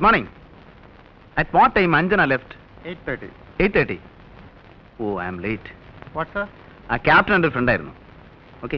Good morning at what time Anjana left eight thirty eight thirty oh I am late what sir ആ captain എൻ്റെ friend ആയിരുന്നു okay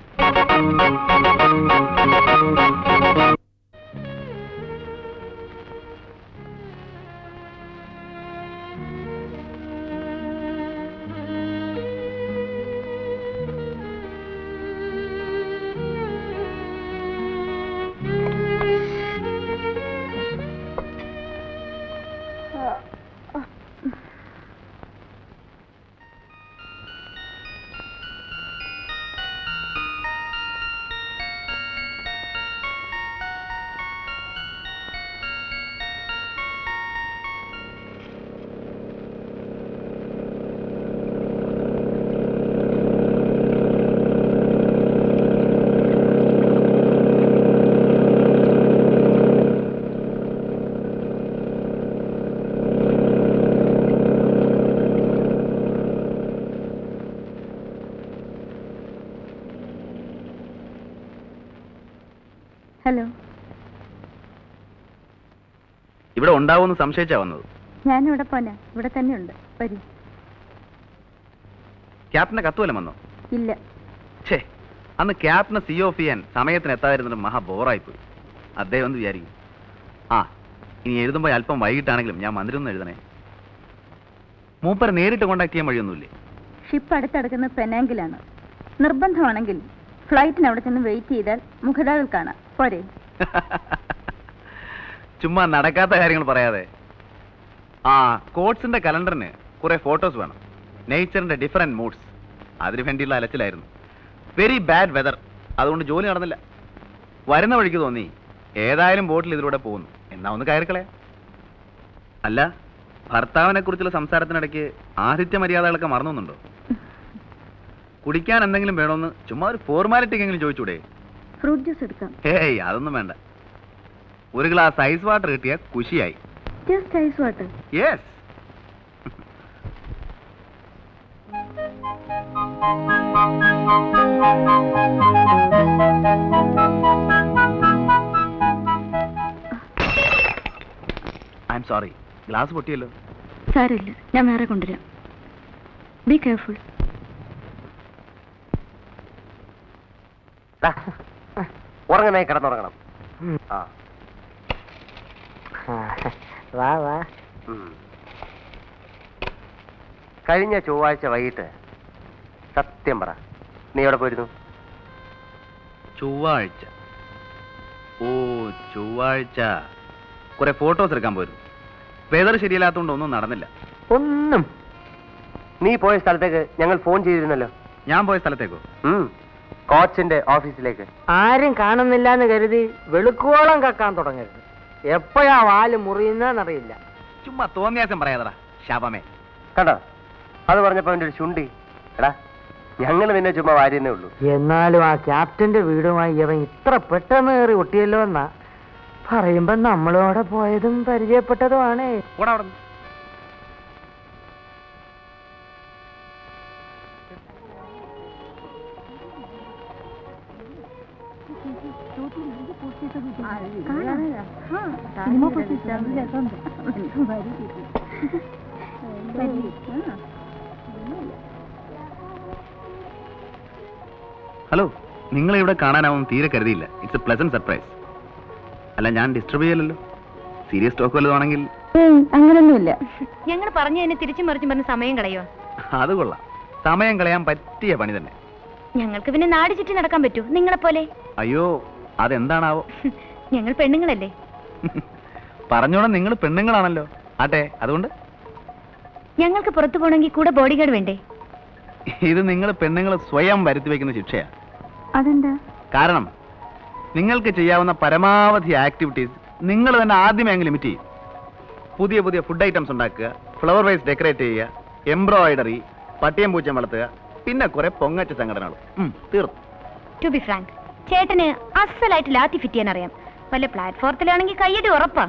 hello ഇവിടെ ഉണ്ടാവുമെന്ന് സംശയിച്ചാ വന്നത് ഞാനിവിടെ പോനെ ഇവിടെ തന്നെയുണ്ട് വരി ക്യാപ്റ്റന്റെ കത്ത് വല്ലതും വന്നോ ഇല്ല ഛേ അന്ന് ക്യാപ്റ്റനെ സി ഓഫ് ചെയ്യാൻ സമയത്തിന് എത്താതിരുന്നിട്ട് മഹാ ബോറായിപ്പോയി അദ്ദേഹം എന്ത് വിചാരിക്കും ആ ഇനി എഴുതുമ്പോൾ അല്പം വൈകിട്ടാണെങ്കിലും ഞാൻ മന്ദിരം എഴുതണേ മൂപ്പരെ നേരിട്ട് കോണ്ടാക്ട് ചെയ്യാൻ വഴിയൊന്നുമില്ലേ ഷിപ്പ് അടുത്തടക്കുന്ന പെനാങ്കിലാണ് നിർബന്ധമാണെങ്കിൽ ഫ്ലൈറ്റിന് അവിടെ ചെന്ന് വെയിറ്റ് ചെയ്താൽ മുഖതാവിൽ കാണാം പോരെ ചുമ്മാ നടക്കാത്ത കാര്യങ്ങൾ പറയാതെ ആ കോട്സിന്റെ കലണ്ടറിന് കുറെ ഫോട്ടോസ് വേണം നേച്ചറിന്റെ ഡിഫറെന്റ് മൂഡ്സ് അതിനു വേണ്ടിയുള്ള അലച്ചിലായിരുന്നു വെരി ബാഡ് വെതർ അതുകൊണ്ട് ജോലി നടന്നില്ല വരുന്ന വഴിക്ക് തോന്നി ഏതായാലും ബോട്ടിൽ ഇതിലൂടെ പോകുന്നു എന്നാ ഒന്ന് കയറിക്കളെ അല്ല ഭർത്താവിനെ കുറിച്ചുള്ള സംസാരത്തിനിടയ്ക്ക് ആതിഥ്യ മര്യാദകളൊക്കെ മറന്നുണ്ടോ കുടിക്കാൻ എന്തെങ്കിലും വേണമെന്ന് ചുമ്മാ ഒരു ഫോർമാലിറ്റിക്കെങ്കിലും ചോദിച്ചൂടെ ഫ്രൂട്ട് ജ്യൂസ് എടുക്കാം ഏയ് അതൊന്നും വേണ്ട ഒരു ഗ്ലാസ് ഐസ് വാട്ടർ കിട്ടിയ കുശിയായി just ice water yes I'm sorry glass പൊട്ടിയല്ലോ സാരമില്ല ഞാൻ വേറെ കൊണ്ടുവരാം ബി കെയർഫുൾ ഉറങ്ങണേ കിടന്നുറങ്ങണം ആ വാ വാ ഉം. കഴിഞ്ഞ ചൊവ്വാഴ്ച വൈകിട്ട് സത്യം പറ നീ എവിടെ പോയിരുന്നു ചൊവ്വാഴ്ച ഓ ചൊവ്വാഴ്ച കുറെ ഫോട്ടോസ് എടുക്കാൻ പോയിരുന്നു വെതർ ശരിയല്ലാത്തതുകൊണ്ട് ഒന്നും നടന്നില്ല ഒന്നും നീ പോയ സ്ഥലത്തേക്ക് ഞങ്ങൾ ഫോൺ ചെയ്തിരുന്നല്ലോ ഞാൻ പോയ സ്ഥലത്തേക്കോ ഉം. കോച്ചിന്റെ ഓഫീസിലേക്ക് ആരും കാണുന്നില്ല എന്ന് കരുതി വെളുക്കോളം കക്കാൻ തുടങ്ങരുത് എപ്പോഴാ വാല് മുറിയുന്നറിയില്ല ചുമ്മാ തോന്നിയാസം പറയാതടാ ശാപമേ കണ്ടോ അത് പറഞ്ഞപ്പോ അവന്റെ ഒരു ചുണ്ടി എടാ ഞങ്ങൾ നിന്നെ ചുമ്മാ വാരിയെന്നേ ഉള്ളൂ എന്നാലും ആ ക്യാപ്റ്റന്റെ വീടുമായി ഇവൻ ഇത്ര പെട്ടെന്ന് കയറി ഒട്ടിയല്ലോ എന്നാ പറയുമ്പോ നമ്മളോടെ പോയതും പരിചയപ്പെട്ടതുമാണ് ഓടാ അവിടെ ഹലോ നിങ്ങളെ ഇവിടെ കാണാനാവും തീരെ കരുതിയില്ല ഇറ്റ്സ് എ പ്ലസന്റ് സർപ്രൈസ് അല്ല ഞാൻ ഡിസ്റ്റർബ് ചെയ്യലല്ലോ സീരിയസ് ടോക്ക് വല്ലതാണെങ്കിൽ അങ്ങനൊന്നുമില്ല ഞങ്ങൾ പറഞ്ഞതിന് തിരിച്ചു മറിച്ചും പറഞ്ഞ് സമയം കളയോ അത് കൊള്ളാം സമയം കളയാൻ പറ്റിയ പണി തന്നെ ഞങ്ങൾക്ക് പിന്നെ നാട് ചുറ്റി നടക്കാൻ പറ്റൂ നിങ്ങളെ പോലെ അയ്യോ അതെന്താണാവോ ഞങ്ങൾ പെണ്ണുങ്ങളല്ലേ പറഞ്ഞോണം നിങ്ങൾ പെണ്ണുങ്ങളാണല്ലോ ആട്ടെ അതുകൊണ്ട് ഞങ്ങൾക്ക് പുറത്തു പോകണമെങ്കിൽ കൂടെ ബോഡി ഗാർഡ് വേണ്ടേ ഇത് നിങ്ങൾ പെണ്ണുങ്ങൾ സ്വയം വരുത്തി വെക്കുന്ന ശിക്ഷയാണ് അതെന്താ കാരണം നിങ്ങൾക്ക് ചെയ്യാവുന്ന പരമാവധി ആക്ടിവിറ്റീസ് നിങ്ങൾ തന്നെ ആദ്യമേ ലിമിറ്റ് ചെയ്യും പുതിയ പുതിയ ഫുഡ് ഐറ്റംസ് ഉണ്ടാക്കുക ഫ്ലവർ വൈസ് ഡെക്കറേറ്റ് ചെയ്യുക എംബ്രോയിഡറി പട്ടിയം പൂച്ചം വളർത്തുക പിന്നെ കുറെ പൊങ്ങച്ച സംഘടനകൾ ഉം, തീർന്നു ടു ബി ഫ്രാങ്ക് ചേട്ടന് അസലായിട്ട് ലാത്തി ഫിറ്റ് ചെയ്യാൻ അറിയാം വല്ല പ്ലാറ്റ്ഫോർത്തിലാണെങ്കിൽ കയ്യടി ഉറപ്പാ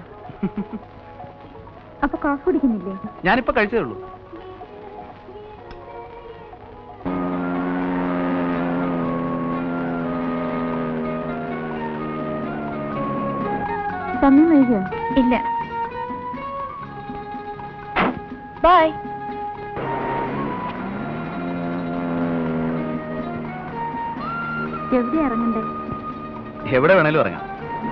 അപ്പൊ കോഫി കുടിക്കുന്നില്ലേ ഞാനിപ്പോ കഴിച്ചതേ ഉള്ളൂ സമയം വൈകിയോ ഇല്ല ബൈ എവിടെ ഇറങ്ങണ്ടേ എവിടെ വേണേലും ഇറങ്ങാം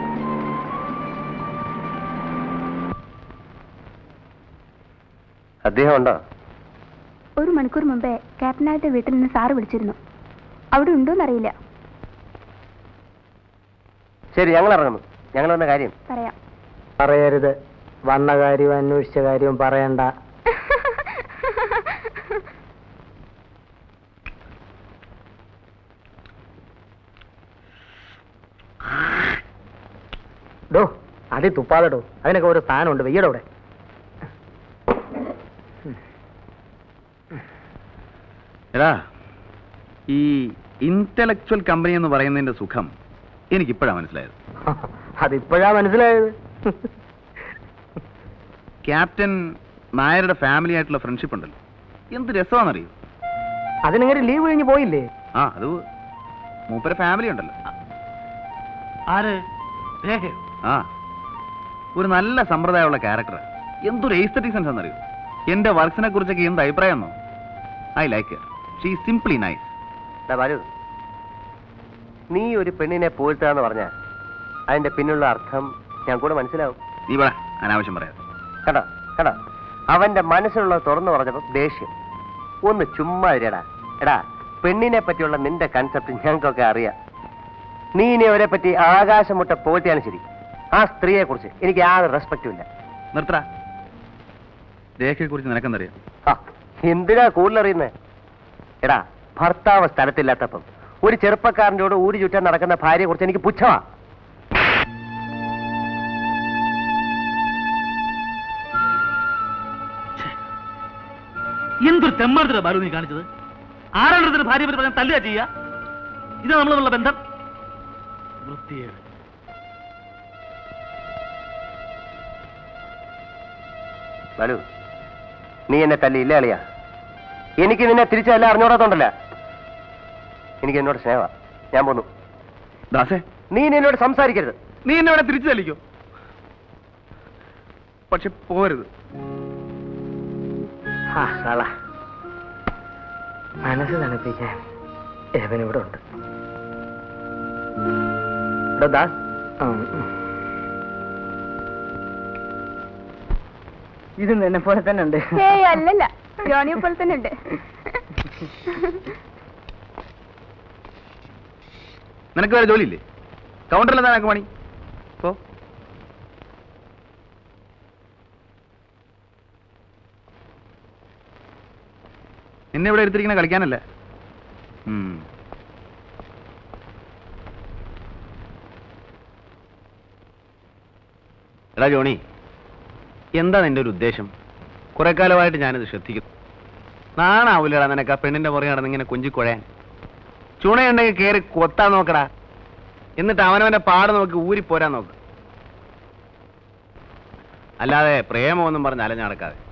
അദ്ദേഹം ഉണ്ടോ ഒരു മണിക്കൂർ മുമ്പേ ക്യാപ്റ്റനായിട്ട് വീട്ടിൽ നിന്ന് സാറ് വിളിച്ചിരുന്നു അവിടെ ഉണ്ടോന്നറിയില്ല ശരി ഞങ്ങൾ ഇറങ്ങുന്നു ഞങ്ങൾ വന്ന കാര്യം പറയാം പറയരുത് വന്ന കാര്യവും അന്വേഷിച്ച കാര്യവും പറയണ്ട ഡോ അതി തുപ്പാതെടോ അതിനൊക്കെ ഒരു സ്ഥാനമുണ്ട് വെയ്യടോ അവിടെ എടാ ഈ ഇന്റലക്ച്വൽ കമ്പനി എന്ന് പറയുന്നതിന്റെ സുഖം എനിക്കിപ്പോഴാണ് മനസ്സിലായത് അതിപ്പോഴാ മനസ്സിലായത് ക്യാപ്റ്റൻ നായരുടെ ഫാമിലി ആയിട്ടുള്ള ഫ്രണ്ട്ഷിപ്പ് ഉണ്ടല്ലോ എന്ത് രസമാണെന്നറിയോ അതിനിങ്ങനെ ലീവ് കഴിഞ്ഞ് പോയില്ലേ ആ അത് മൂപ്പര ഫാമിലി ഉണ്ടല്ലോ ആര് രേഖയോ ആ ഒരു നല്ല സമ്പ്രദായമുള്ള ക്യാരക്ടർ എന്തൊരു എയ്സ്തറ്റിക് സെൻസ് എന്നറിയോ എന്റെ വർക്ക്സിനെ കുറിച്ചൊക്കെ എന്ത് അഭിപ്രായം I like she simply nice ദാ ബാലു നീ ഒരു പെണ്ണിനെ പോഴ്ത്താന്ന് പറഞ്ഞ അതിന്റെ പിന്നുള്ള അർത്ഥം ഞാൻ കൂടെ മനസ്സിലാവും നീ പറ അനാവശ്യം പറയാതെ കണ്ടോ കണ്ടോ അവന്റെ മനസ്സിലുള്ളത് തുറന്നു പറഞ്ഞപ്പോ ദേഷ്യം ഒന്ന് ചുമ്മാ ഇരടാ എടാ പെണ്ണിനെ പറ്റിയുള്ള നിന്റെ കൺസെപ്റ്റ് ഞങ്ങൾക്കൊക്കെ അറിയാം നീ ഇനി അവരെ പറ്റി ആകാശം മുട്ട പോറ്റിയാണ് ശരി ആ സ്ത്രീയെ കുറിച്ച് എനിക്ക് യാതൊരു റെസ്പെക്റ്റും ഇല്ല നിർത്തറ രേഖയെ കുറിച്ച് നിനക്കെന്തറിയാം ആ, എന്തിനാ കൂടുതലറിയുന്നേ എടാ ഭർത്താവ് സ്ഥലത്തില്ലാത്തപ്പം ഒരു ചെറുപ്പക്കാരൻ്റെ കൂടെ ഊരി ചുറ്റാൻ നടക്കുന്ന ഭാര്യയെ കുറിച്ച് എനിക്ക് പുച്ഛമാ എന്തൊരു തെമ്മാടത്തിലാണ് ബാലു നീ കാണിച്ചത് ആരാണ്ടത്തിന് ഭാര്യ പറ്റി പറഞ്ഞാൽ തല്ലുക ചെയ്യുക ഇത് നമ്മൾ തമ്മിലുള്ള ബന്ധം വൃത്തിയേട് ബാലു നീ എന്നെ തല്ലിയില്ല അളിയാ എനിക്ക് നിന്നെ തിരിച്ചല്ല അറിഞ്ഞോടാത്തോണ്ടല്ല എനിക്ക് എന്നോട് സ്നേഹ ഞാൻ പോന്നു ദാസേ നീ ഇനി എന്നോട് സംസാരിക്കരുത് നീ എന്നെ ഇവിടെ തിരിച്ചു തല്ലിക്കോ പക്ഷെ പോരുത് ആ കള മനസ്സ് തണുപ്പിക്കാൻ എവനിവിടെ ഉണ്ട് എടോ ദാസ് ഉം, ഉം. ഇത് നിന്നെ പോലെ തന്നെ ഉണ്ട് ഏയ് അല്ലല്ല ജോണിയെ പോലെ തന്നെ ഉണ്ട് നിനക്ക് വേറെ ജോലിയില്ലേ കൗണ്ടറിൽ എന്താ നിനക്ക് പണി പോ എന്നെ ഇവിടെ എടുത്തിരിക്കുന്ന കളിക്കാനല്ല ഉം. എടാ ജോണി എന്താ നിന്റെ ഒരു ഉദ്ദേശം കുറെ കാലമായിട്ട് ഞാനിത് ശ്രദ്ധിക്കുന്നു നാണാവൂലടാ നിനക്ക് ആ പെണ്ണിന്റെ പുറകെ നടന്ന് ഇങ്ങനെ കൊഞ്ചിക്കുഴയാൻ ചുണയുണ്ടെങ്കിൽ കയറി കൊത്താൻ നോക്കടാ എന്നിട്ട് അവനവന്റെ പാട് നോക്കി ഊരിപ്പോരാൻ നോക്ക് അല്ലാതെ പ്രേമമൊന്നും പറഞ്ഞ് അലഞ്ഞു നടക്കാതെ